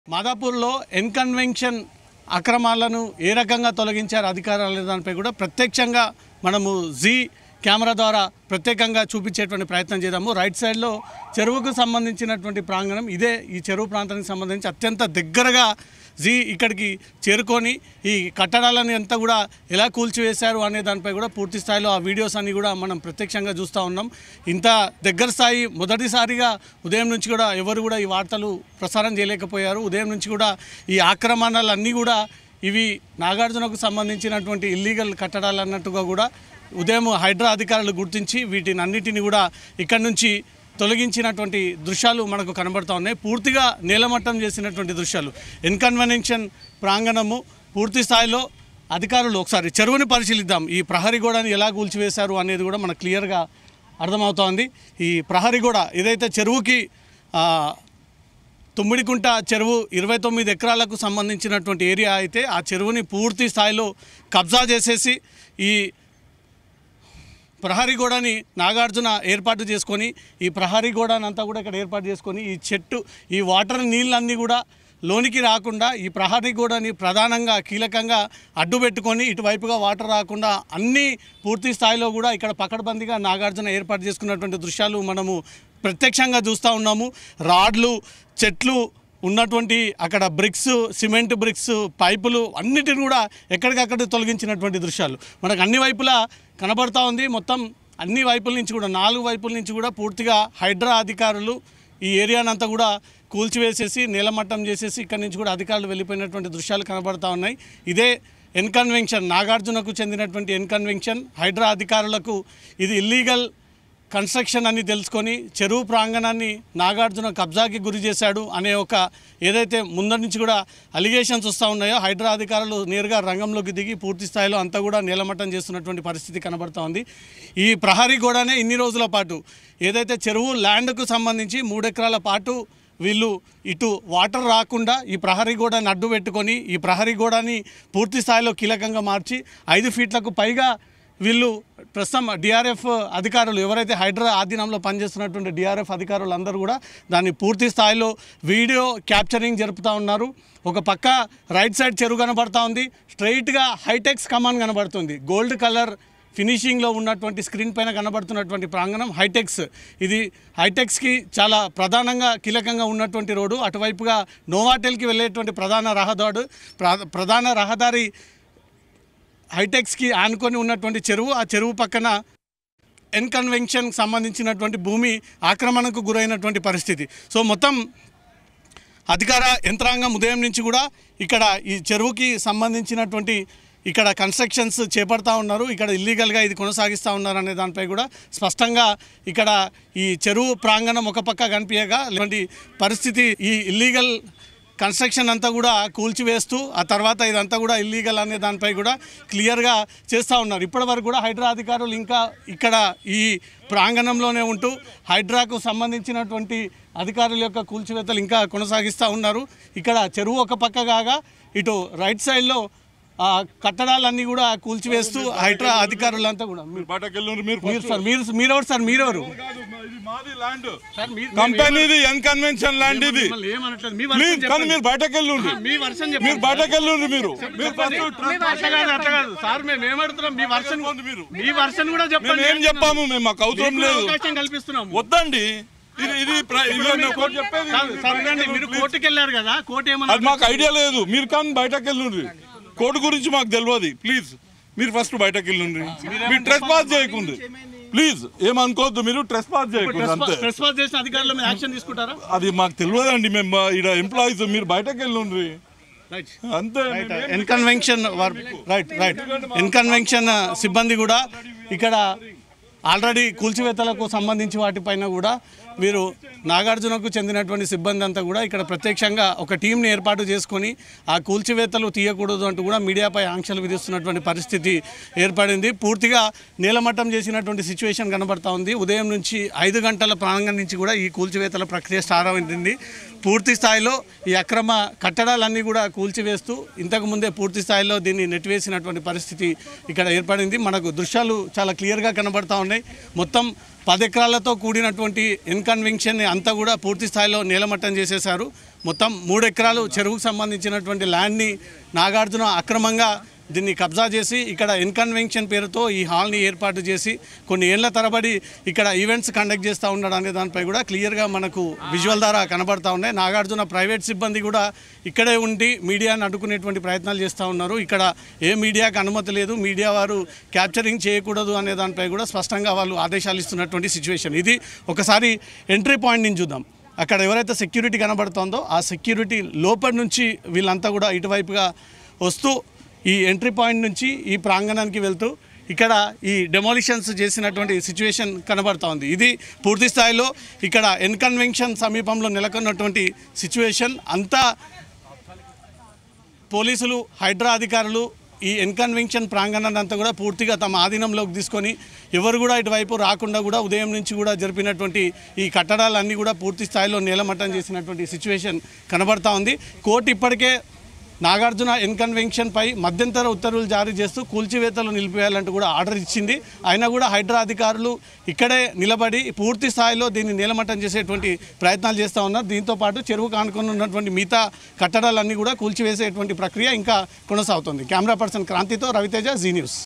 మాదాపూర్లో ఎన్కన్వెన్షన్ అక్రమాలను ఏ రకంగా తొలగించారు అధికారులు దానిపై కూడా ప్రత్యక్షంగా మనము జీ కెమెరా ద్వారా ప్రత్యేకంగా చూపించేటువంటి ప్రయత్నం చేద్దాము రైట్ సైడ్లో చెరువుకు సంబంధించినటువంటి ప్రాంగణం ఇదే ఈ చెరువు ప్రాంతానికి సంబంధించి అత్యంత దగ్గరగా జీ ఇక్కడికి చేరుకొని ఈ కట్టడాలని అంతా కూడా ఎలా కూల్చివేశారు అనే దానిపై కూడా పూర్తి స్థాయిలో ఆ వీడియోస్ అన్ని కూడా మనం ప్రత్యక్షంగా చూస్తూ ఉన్నాం ఇంత దగ్గర స్థాయి మొదటిసారిగా ఉదయం నుంచి కూడా ఎవరు కూడా ఈ వార్తలు ప్రసారం చేయలేకపోయారు ఉదయం నుంచి కూడా ఈ ఆక్రమణలన్నీ కూడా ఇవి నాగార్జునకు సంబంధించినటువంటి ఇల్లీగల్ కట్టడాలు అన్నట్టుగా కూడా ఉదయం హైడ్రా అధికారులు గుర్తించి వీటిని అన్నిటిని కూడా ఇక్కడి నుంచి తొలగించినటువంటి దృశ్యాలు మనకు కనబడుతూ ఉన్నాయి పూర్తిగా నేలమట్టం చేసినటువంటి దృశ్యాలు ఎన్కన్వెన్షన్ ప్రాంగణము పూర్తి స్థాయిలో అధికారులు ఒకసారి చెరువుని పరిశీలిద్దాం ఈ ప్రహరీ గోడని ఎలా కూల్చివేశారు అనేది కూడా మనకు క్లియర్గా అర్థమవుతోంది ఈ ప్రహరీ గోడ ఏదైతే చెరువుకి ఆ, తుమ్మిడికుంట చెరువు ఇరవై తొమ్మిది ఎకరాలకు సంబంధించినటువంటి ఏరియా అయితే ఆ చెరువుని పూర్తి స్థాయిలో కబ్జా చేసేసి ఈ ప్రహరీ గోడని నాగార్జున ఏర్పాటు చేసుకొని ఈ ప్రహరీ గోడని అంతా కూడా ఇక్కడ ఏర్పాటు చేసుకొని ఈ చెట్టు ఈ వాటర్ నీళ్ళన్నీ కూడా లోనికి రాకుండా ఈ ప్రహరీ గోడని ప్రధానంగా కీలకంగా అడ్డు పెట్టుకొని ఇటువైపుగా వాటర్ రాకుండా అన్ని పూర్తి స్థాయిలో కూడా ఇక్కడ పకడ్బందీగా నాగార్జున ఏర్పాటు చేసుకున్నటువంటి దృశ్యాలు మనము ప్రత్యక్షంగా చూస్తూ ఉన్నాము రాడ్లు చెట్లు ఉన్నటువంటి అక్కడ బ్రిక్స్ సిమెంట్ బ్రిక్స్ పైపులు అన్నిటిని కూడా ఎక్కడికక్కడ తొలగించినటువంటి దృశ్యాలు మనకు అన్ని వైపులా కనబడతా ఉంది మొత్తం అన్ని వైపుల నుంచి కూడా నాలుగు వైపుల నుంచి కూడా పూర్తిగా హైడ్రా అధికారులు ఈ ఏరియానంతా కూడా కూల్చివేసేసి నీలమట్టం చేసేసి ఇక్కడి నుంచి కూడా అధికారులు వెళ్ళిపోయినటువంటి దృశ్యాలు కనబడతా ఉన్నాయి ఇదే ఎన్కన్వెన్షన్ నాగార్జునకు చెందినటువంటి ఎన్కన్వెన్షన్ హైడ్రా అధికారులకు ఇది ఇల్లీగల్ కన్స్ట్రక్షన్ అని తెలుసుకొని చెరువు ప్రాంగణాన్ని నాగార్జున కబ్జాకి గురి చేశాడు అనే ఒక ఏదైతే ముందరి నుంచి కూడా అలిగేషన్స్ వస్తూ ఉన్నాయో హైడ్రా అధికారులు నేరుగా రంగంలోకి దిగి పూర్తి స్థాయిలో అంతా కూడా నీలమట్టం చేస్తున్నటువంటి పరిస్థితి కనబడుతూ ఉంది ఈ ప్రహరీ గోడనే ఇన్ని రోజుల పాటు ఏదైతే చెరువు ల్యాండ్కు సంబంధించి మూడెకరాల పాటు వీళ్ళు ఇటు వాటర్ రాకుండా ఈ ప్రహరీ గోడని అడ్డు పెట్టుకొని ఈ ప్రహరీ గోడని పూర్తి స్థాయిలో కీలకంగా మార్చి ఐదు ఫీట్లకు పైగా వీళ్ళు ప్రస్తుతం డిఆర్ఎఫ్ అధికారులు ఎవరైతే హైడ్రా ఆధీనంలో పనిచేస్తున్నటువంటి డిఆర్ఎఫ్ అధికారులు అందరూ కూడా దాన్ని పూర్తి స్థాయిలో వీడియో క్యాప్చరింగ్ జరుపుతూ ఉన్నారు ఒక పక్క రైట్ సైడ్ చెరువు కనబడతా ఉంది స్ట్రైట్గా హైటెక్స్ కమాన్ కనబడుతుంది గోల్డ్ కలర్ ఫినిషింగ్లో ఉన్నటువంటి స్క్రీన్ పైన కనబడుతున్నటువంటి ప్రాంగణం హైటెక్స్ ఇది హైటెక్స్కి చాలా ప్రధానంగా కీలకంగా ఉన్నటువంటి రోడ్డు అటువైపుగా నోవాటెల్కి వెళ్ళేటువంటి ప్రధాన రహదారు ప్ర- ప్రధాన రహదారి హైటెక్స్కి ఆనుకొని ఉన్నటువంటి చెరువు ఆ చెరువు పక్కన ఎన్కన్వెన్షన్కి సంబంధించినటువంటి భూమి ఆక్రమణకు గురైనటువంటి పరిస్థితి సో మొత్తం అధికార యంత్రాంగం ఉదయం నుంచి కూడా ఇక్కడ ఈ చెరువుకి సంబంధించినటువంటి ఇక్కడ కన్స్ట్రక్షన్స్ చేపడతా ఉన్నారు ఇక్కడ ఇల్లీగల్గా ఇది కొనసాగిస్తూ ఉన్నారు అనే దానిపై కూడా స్పష్టంగా ఇక్కడ ఈ చెరువు ప్రాంగణం ఒక పక్క కనిపించగా ఇలాంటి పరిస్థితి ఈ ఇల్లీగల్ కన్స్ట్రక్షన్ అంతా కూడా కూల్చివేస్తూ ఆ తర్వాత ఇదంతా కూడా ఇల్లీగల్ అనే దానిపై కూడా క్లియర్గా చేస్తూ ఉన్నారు ఇప్పటి వరకు కూడా హైడ్రా అధికారులు ఇంకా ఇక్కడ ఈ ప్రాంగణంలోనే ఉంటూ హైడ్రాకు సంబంధించినటువంటి అధికారుల యొక్క కూల్చివేతలు ఇంకా కొనసాగిస్తూ ఉన్నారు ఇక్కడ చెరువు ఒక పక్క కాగా ఇటు రైట్ సైడ్లో ఆ కట్టడాలన్నీ కూడా కూల్చివేస్తూ హైడ్రా అధికారులంతా కూడా మీరు బయటకెళ్ళండి మీరు మీరు సార్ మీరు మీరెవరు సార్ మీరెవరు కాదు, ఇది మాది ల్యాండ్ సార్ మీరు కంపెనీది ఎన్కన్వెన్షన్ ల్యాండ్ ఇది మిమ్మల్ని ఏమనట్లేదు మీ ప్లీజ్ వర్షన్ కానీ చెప్పండి. మీరు బయటకెళ్ళండి మీ వర్షన్ మీరు చెప్పండి బయటకెళ్ళండి మీరు మీరు ఫస్ట్ అట్లా కాదు అట్లా కాదు సార్ మేము ఏమడుతున్నాం మీ వర్షన్ మీరు మీ వర్షన్ కూడా మేము చెప్పండి ఏం చెప్పాము మేము మాకు అవసరం మీకు లేదు అవకాశం కల్పిస్తున్నాం వద్దండి ఇది ఇది ప్ర- ఇది నేను కోర్టు చెప్పేది కాదు, సార్ వినండి, మీరు కోర్టుకి వెళ్ళారు కదా కోర్టు అది ఏమన్నా మాకు ఐడియా లేదు మీరు కానీ బయటకెళ్ళండి కోర్టు గురించి మాకు తెలియదు ప్లీజ్ మీరు ఫస్ట్ బయటకెళ్ళండి మీరు ట్రెస్ పాస్ చేయకుండి ప్లీజ్ ఏమనుకోవద్దు మీరు ట్రెస్ పాస్ చేయకుండి అంతే ప్రెస్ పాస్ చేసిన అధికారుల మీద యాక్షన్ తీసుకుంటారా అది మాకు తెలియదండి మేము ఇక్కడ ఎంప్లాయీస్ మీరు బయటకెళ్ళండి రైట్ అంతే ఎన్కన్వెన్షన్ రైట్ రైట్ ఎన్కన్వెన్షన్ సిబ్బంది కూడా ఇక్కడ ఆల్రెడీ కూల్చివేతలకు సంబంధించి వాటిపైన కూడా వీరు నాగార్జునకు చెందినటువంటి సిబ్బంది అంతా కూడా ఇక్కడ ప్రత్యక్షంగా ఒక టీంని ఏర్పాటు చేసుకొని ఆ కూల్చివేతలు తీయకూడదు అంటూ కూడా మీడియాపై ఆంక్షలు విధిస్తున్నటువంటి పరిస్థితి ఏర్పడింది పూర్తిగా నీలమట్టం చేసినటువంటి సిచ్యువేషన్ కనబడతా ఉంది ఉదయం నుంచి ఐదు గంటల ప్రాంగణం నుంచి కూడా ఈ కూల్చివేతల ప్రక్రియ స్టార్ట్ అయింది పూర్తి స్థాయిలో ఈ అక్రమ కట్టడాలన్నీ కూడా కూల్చివేస్తూ ఇంతకు ముందే పూర్తి స్థాయిలో దీన్ని నెట్టివేసినటువంటి పరిస్థితి ఇక్కడ ఏర్పడింది మనకు దృశ్యాలు చాలా క్లియర్గా కనబడతా ఉన్నాయి మొత్తం పది ఎకరాలతో కూడినటువంటి ఇన్కన్వెన్షన్ అంతా కూడా పూర్తి స్థాయిలో నేలమట్టం చేసేశారు మొత్తం మూడు ఎకరాలు చెరువుకు సంబంధించినటువంటి ల్యాండ్ని నాగార్జున అక్రమంగా దీన్ని కబ్జా చేసి ఇక్కడ ఇన్కన్వెన్షన్ పేరుతో ఈ హాల్ని ఏర్పాటు చేసి కొన్ని ఏళ్ల తరబడి ఇక్కడ ఈవెంట్స్ కండక్ట్ చేస్తూ ఉన్నాడు అనే దానిపై కూడా క్లియర్గా మనకు విజువల్ ద్వారా కనబడతా ఉన్నాయి నాగార్జున ప్రైవేట్ సిబ్బంది కూడా ఇక్కడే ఉండి మీడియాని అడ్డుకునేటువంటి ప్రయత్నాలు చేస్తూ ఉన్నారు ఇక్కడ ఏ మీడియాకు అనుమతి లేదు మీడియా వారు క్యాప్చరింగ్ చేయకూడదు అనే దానిపై కూడా స్పష్టంగా వాళ్ళు ఆదేశాలు ఇస్తున్నటువంటి సిచ్యువేషన్ ఇది ఒకసారి ఎంట్రీ పాయింట్ నుంచి చూద్దాం అక్కడ ఎవరైతే సెక్యూరిటీ కనబడుతోందో ఆ సెక్యూరిటీ లోపల నుంచి వీళ్ళంతా కూడా ఇటువైపుగా వస్తూ ఈ ఎంట్రీ పాయింట్ నుంచి ఈ ప్రాంగణానికి వెళ్తూ ఇక్కడ ఈ డెమోలిషన్స్ చేసినటువంటి సిచ్యువేషన్ కనబడతా ఉంది ఇది పూర్తి స్థాయిలో ఇక్కడ ఎన్కన్వెన్షన్ సమీపంలో నెలకొన్నటువంటి సిచ్యువేషన్ అంతా పోలీసులు హైడ్రా అధికారులు ఈ ఎన్కన్వెన్షన్ ప్రాంగణాన్ని అంతా కూడా పూర్తిగా తమ ఆధీనంలోకి తీసుకొని ఎవరు కూడా ఇటువైపు రాకుండా కూడా ఉదయం నుంచి కూడా జరిపినటువంటి ఈ కట్టడాలన్నీ కూడా పూర్తి స్థాయిలో నేలమట్టం చేసినటువంటి సిచ్యువేషన్ కనబడతా ఉంది కోర్టు ఇప్పటికే నాగార్జున ఎన్కన్వెన్షన్ పై మధ్యంతర ఉత్తర్వులు జారీ చేస్తూ కూల్చివేతలు నిలిపివేయాలంటూ కూడా ఆర్డర్ ఇచ్చింది అయినా కూడా హైడ్రా అధికారులు ఇక్కడే నిలబడి పూర్తి స్థాయిలో దీన్ని నీలమట్టం చేసేటువంటి ప్రయత్నాలు చేస్తూ ఉన్నారు దీంతో పాటు చెరువు కానుకొని ఉన్నటువంటి మిగతా కట్టడాలన్నీ కూడా కూల్చివేసేటువంటి ప్రక్రియ ఇంకా కొనసాగుతుంది కెమెరా పర్సన్ క్రాంతితో రవితేజ జీ న్యూస్